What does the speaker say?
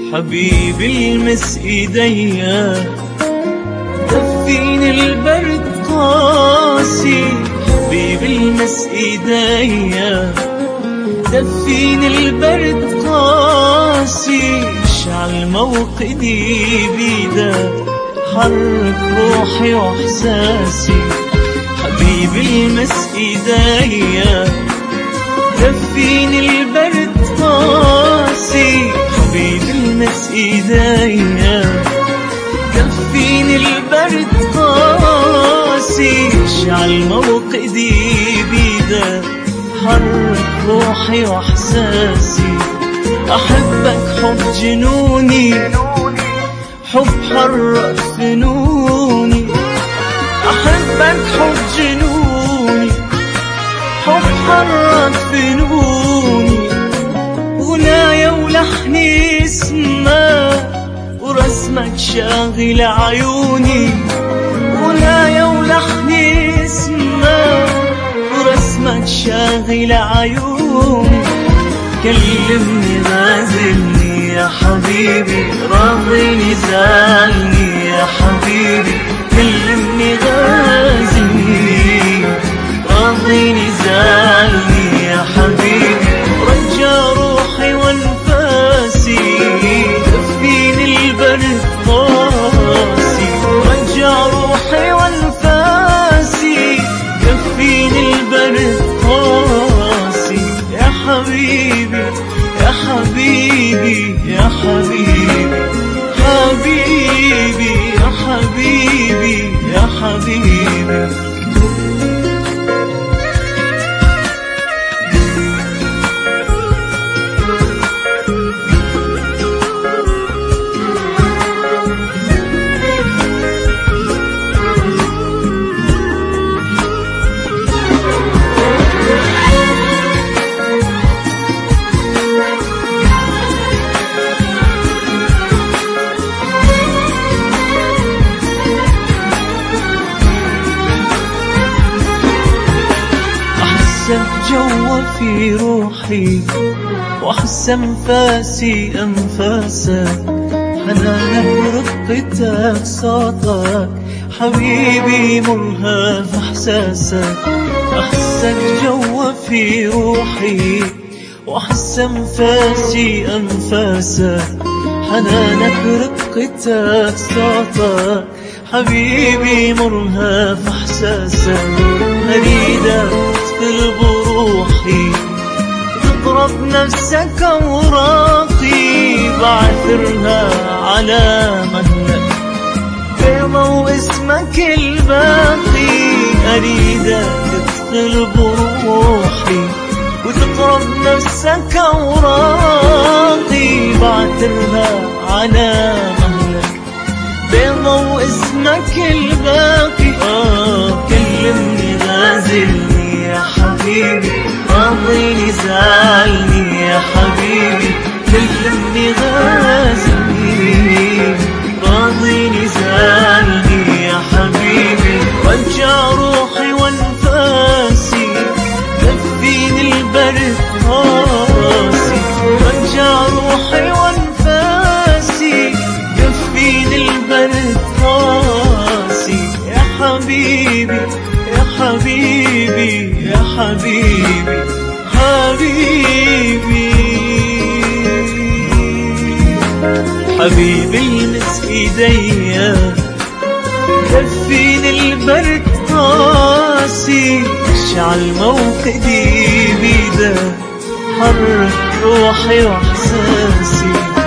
حبيبي المس ايديا دفيني البرد قاسي حبيبي المس ايديا دفيني البرد قاسي اشعل موقدي بيدك حرك روحي واحساسي حبيبي المس ايديا دفيني البرد قاسي حبيبي المس ايديا كفيني البرد قاسي اشعل موقدي بيدك حرك روحي واحساسي احبك حب جنوني حب حرك فنوني احبك حب جنوني حب حرك فنوني غنايا ولحني اسمع ورسمك شاغل عيوني غنايا ولحني اسمع ورسمك شاغل عيوني كلمني غازلني يا حبيبي راضيني زعلني يا حبيبي كلمني غازلني راضيني زعلني يا حبيبي رجع روحي وانفاسي دفيني البرد قاسي رجع روحي وانفاسي دفيني البرد قاسي يا حبيبي يا حبيبي يا حبيبي حبيبي يا حبيبي يا حبيبي أحسك جوا في روحي وأحس أنفاسي أنفاسك حنانك رقتك صوتك حبيبي مرهف إحساسك أحسك جوا في روحي وأحس أنفاسي أنفاسك حنانك رقتك صوتك حبيبي مرهف إحساسك أريدك تدخل بروحي تضرب نفسك أوراقي بعثرها على مهلك بيضة واسمك الباقي أريدك تدخل بروحي وتضرب نفسك أوراقي بعثرها على مهلك بيضة واسمك الباقي آه كلمني غازلني يا حبيبي راضيني زعلني يا حبيبي كلمني غازلني راضيني زعلني يا حبيبي رجع روحي وانفاسي دفيني البرد قاسي رجع روحي وانفاسي دفيني البرد قاسي يا حبيبي يا حبيبي يا حبيبي حبيبي حبيبي المس ايديا دفيني البرد قاسي اشعل موقدي بيدك حرك روحي واحساسي